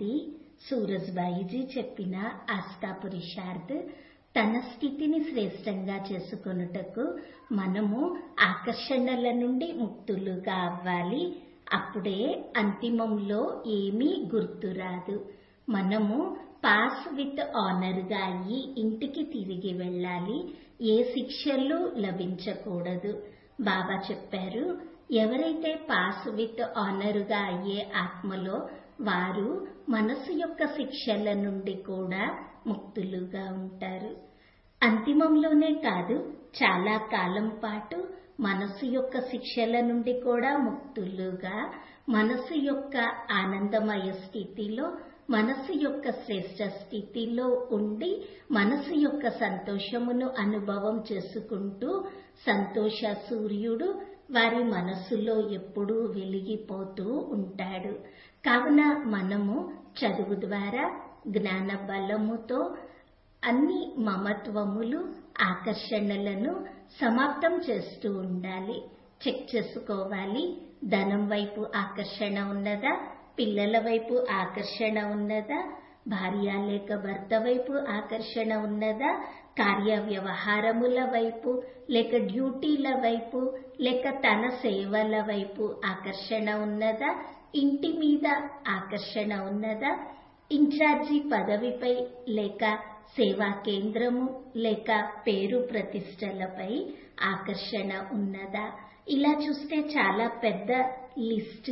శాంతి సూరజ్బాయిజీ చెప్పిన ఆస్కా పురుషార్థ్ తన స్థితిని శ్రేష్టంగా చేసుకొనుటకు మనము ఆకర్షణల నుండి ముక్తులుగా అవ్వాలి అప్పుడే అంతిమంలో ఏమీ గుర్తురాదు మనము పాస్ విత్ ఆనర్ గా అయ్యి ఇంటికి తిరిగి వెళ్ళాలి ఏ శిక్షలు లభించకూడదు బాబా చెప్పారు ఎవరైతే పాస్ విత్ ఆనర్ గా అయ్యే ఆత్మలో వారు మనసు యొక్క శిక్షల నుండి కూడా ముక్తులుగా ఉంటారు అంతిమంలోనే కాదు చాలా కాలం పాటు మనసు యొక్క శిక్షల నుండి కూడా ముక్తులుగా మనసు యొక్క ఆనందమయ స్థితిలో మనసు యొక్క శ్రేష్ట స్థితిలో ఉండి మనసు యొక్క సంతోషమును అనుభవం చేసుకుంటూ సంతోష సూర్యుడు వారి మనస్సులో ఎప్పుడూ వెలిగిపోతూ ఉంటాడు కావున మనము చదువు ద్వారా జ్ఞాన బలముతో అన్ని మమత్వములు ఆకర్షణలను సమాప్తం చేస్తూ ఉండాలి చెక్ చేసుకోవాలి ధనం వైపు ఆకర్షణ ఉన్నదా పిల్లల వైపు ఆకర్షణ ఉన్నదా భార్య లేక భర్త వైపు ఆకర్షణ ఉన్నదా కార్య వ్యవహారముల వైపు లేక డ్యూటీల వైపు లేక తన సేవల వైపు ఆకర్షణ ఉన్నదా ఇంటి మీద ఆకర్షణ ఉన్నదా ఇన్ఛార్జి పదవిపై లేక సేవా కేంద్రము లేక పేరు ప్రతిష్టలపై ఆకర్షణ ఉన్నదా ఇలా చూస్తే చాలా పెద్ద లిస్ట్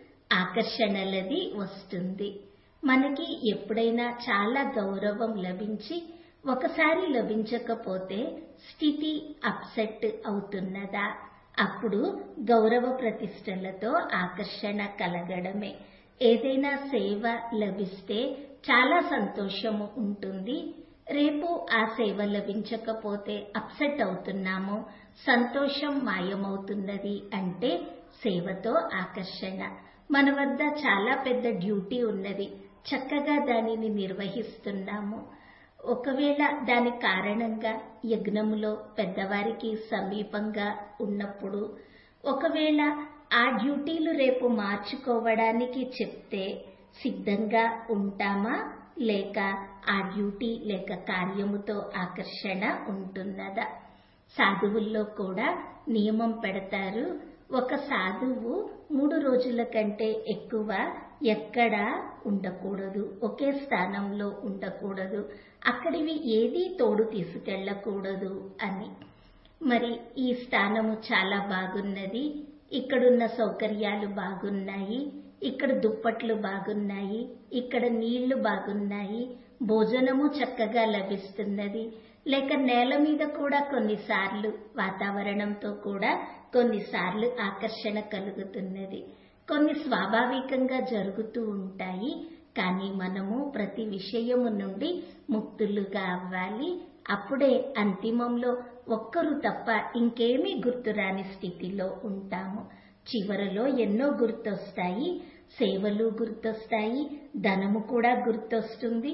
ఆకర్షణలది వస్తుంది మనకి ఎప్పుడైనా చాలా గౌరవం లభించి ఒకసారి లభించకపోతే స్థితి అప్సెట్ అవుతున్నదా అప్పుడు గౌరవ ప్రతిష్టలతో ఆకర్షణ కలగడమే ఏదైనా సేవ లభిస్తే చాలా సంతోషము ఉంటుంది రేపు ఆ సేవ లభించకపోతే అప్సెట్ అవుతున్నాము సంతోషం మాయమవుతున్నది అంటే సేవతో ఆకర్షణ మన వద్ద చాలా పెద్ద డ్యూటీ ఉన్నది చక్కగా దానిని నిర్వహిస్తున్నాము ఒకవేళ దాని కారణంగా యజ్ఞములో పెద్దవారికి సమీపంగా ఉన్నప్పుడు ఒకవేళ ఆ డ్యూటీలు రేపు మార్చుకోవడానికి చెప్తే సిద్ధంగా ఉంటామా లేక ఆ డ్యూటీ లేక కార్యముతో ఆకర్షణ ఉంటున్నదా సాధువుల్లో కూడా నియమం పెడతారు ఒక సాధువు మూడు రోజుల కంటే ఎక్కువ ఎక్కడ ఉండకూడదు ఒకే స్థానంలో ఉండకూడదు అక్కడివి ఏదీ తోడు తీసుకెళ్లకూడదు అని మరి ఈ స్థానము చాలా బాగున్నది ఇక్కడున్న సౌకర్యాలు బాగున్నాయి ఇక్కడ దుప్పట్లు బాగున్నాయి ఇక్కడ నీళ్లు బాగున్నాయి భోజనము చక్కగా లభిస్తున్నది లేక నేల మీద కూడా కొన్నిసార్లు వాతావరణంతో కూడా కొన్నిసార్లు ఆకర్షణ కలుగుతున్నది కొన్ని స్వాభావికంగా జరుగుతూ ఉంటాయి కానీ మనము ప్రతి విషయము నుండి ముక్తులుగా అవ్వాలి అప్పుడే అంతిమంలో ఒక్కరు తప్ప ఇంకేమీ గుర్తురాని స్థితిలో ఉంటాము చివరలో ఎన్నో గుర్తొస్తాయి సేవలు గుర్తొస్తాయి ధనము కూడా గుర్తొస్తుంది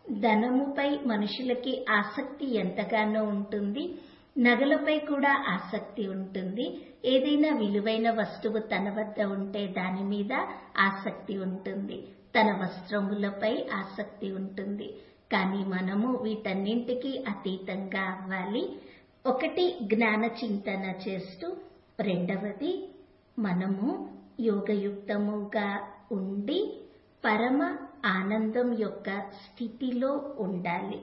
ధనముపై మనుషులకి ఆసక్తి ఎంతగానో ఉంటుంది నగలపై కూడా ఆసక్తి ఉంటుంది ఏదైనా విలువైన వస్తువు తన వద్ద ఉంటే దాని మీద ఆసక్తి ఉంటుంది తన వస్త్రములపై ఆసక్తి ఉంటుంది కానీ మనము వీటన్నింటికి అతీతంగా అవ్వాలి ఒకటి జ్ఞాన చింతన చేస్తూ రెండవది మనము యోగయుక్తముగా ఉండి పరమ ఆనందం యొక్క స్థితిలో ఉండాలి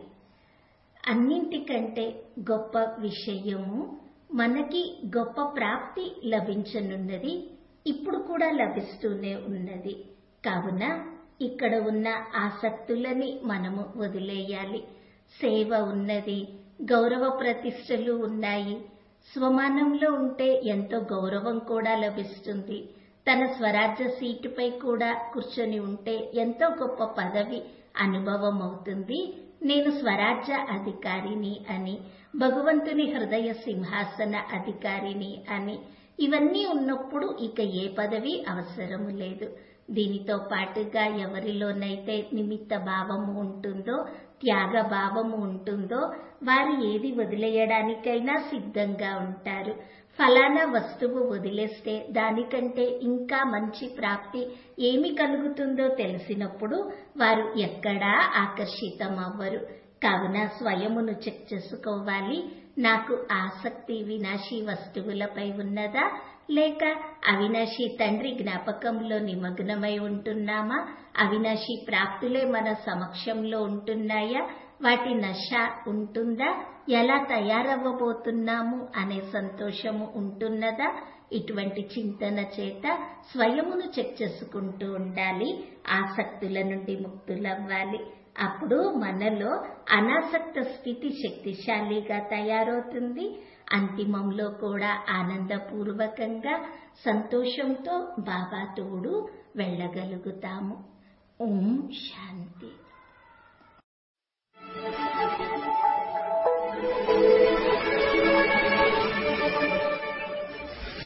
అన్నింటికంటే గొప్ప విషయము మనకి గొప్ప ప్రాప్తి లభించనున్నది ఇప్పుడు కూడా లభిస్తూనే ఉన్నది కావున ఇక్కడ ఉన్న ఆసక్తులని మనము వదిలేయాలి సేవ ఉన్నది గౌరవ ప్రతిష్టలు ఉన్నాయి స్వమానంలో ఉంటే ఎంతో గౌరవం కూడా లభిస్తుంది తన స్వరాజ్య సీటుపై కూడా కూర్చొని ఉంటే ఎంతో గొప్ప పదవి అనుభవం అవుతుంది నేను స్వరాజ్య అధికారిని అని భగవంతుని హృదయ సింహాసన అధికారిని అని ఇవన్నీ ఉన్నప్పుడు ఇక ఏ పదవి అవసరము లేదు దీనితో పాటుగా ఎవరిలోనైతే నిమిత్త భావము ఉంటుందో త్యాగ భావము ఉంటుందో వారు ఏది వదిలేయడానికైనా సిద్ధంగా ఉంటారు ఫలానా వస్తువు వదిలేస్తే దానికంటే ఇంకా మంచి ప్రాప్తి ఏమి కలుగుతుందో తెలిసినప్పుడు వారు ఎక్కడా ఆకర్షితం అవ్వరు కావున స్వయమును చెక్ చేసుకోవాలి నాకు ఆసక్తి వినాశీ వస్తువులపై ఉన్నదా లేక అవినాశి తండ్రి జ్ఞాపకంలో నిమగ్నమై ఉంటున్నామా అవినాశి ప్రాప్తులే మన సమక్షంలో ఉంటున్నాయా వాటి నశ ఉంటుందా ఎలా తయారవ్వబోతున్నాము అనే సంతోషము ఉంటున్నదా ఇటువంటి చింతన చేత స్వయమును చెక్ చేసుకుంటూ ఉండాలి ఆసక్తుల నుండి ముక్తులవ్వాలి అప్పుడు మనలో అనాసక్త స్థితి శక్తిశాలిగా తయారవుతుంది అంతిమంలో కూడా ఆనందపూర్వకంగా సంతోషంతో బాబా తోడు వెళ్ళగలుగుతాము ఓం శాంతి